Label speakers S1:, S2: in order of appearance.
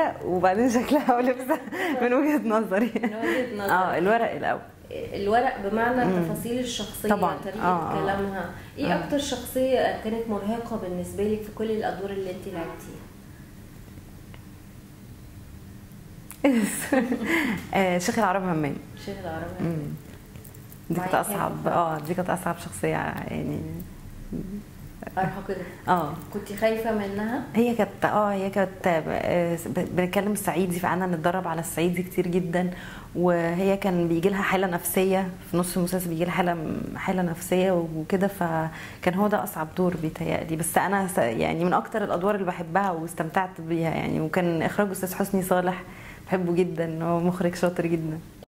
S1: شكلها وبعدين شكلها ولبسها من وجهه نظري
S2: من وجهة نظرك.
S1: اه الورق الاول
S2: الورق بمعنى التفاصيل الشخصيه
S1: طبعاً.
S2: طريقه
S1: آه، آه.
S2: كلامها ايه
S1: آه.
S2: اكتر شخصيه كانت مرهقه بالنسبه لك في كل الادوار اللي انت لعبتيها
S1: آه، شيخ العرب همام
S2: شيخ العربي
S1: مم. دي كانت
S2: معايا
S1: اصعب
S2: حاجة.
S1: اه دي كانت اصعب شخصيه يعني
S2: ارهقتك
S1: اه
S2: كنت خايفه منها
S1: هي كانت اه هي كانت آه، ب- بنتكلم الصعيدي فقعدنا نتدرب على الصعيدي كتير جدا وهي كان بيجي لها حاله نفسيه في نص المسلسل بيجي لها حاله حاله نفسيه وكده فكان هو ده اصعب دور بيتهيألي بس انا س- يعني من اكتر الادوار اللي بحبها واستمتعت بيها يعني وكان اخراج استاذ حسني صالح بحبه جدا هو مخرج شاطر جدا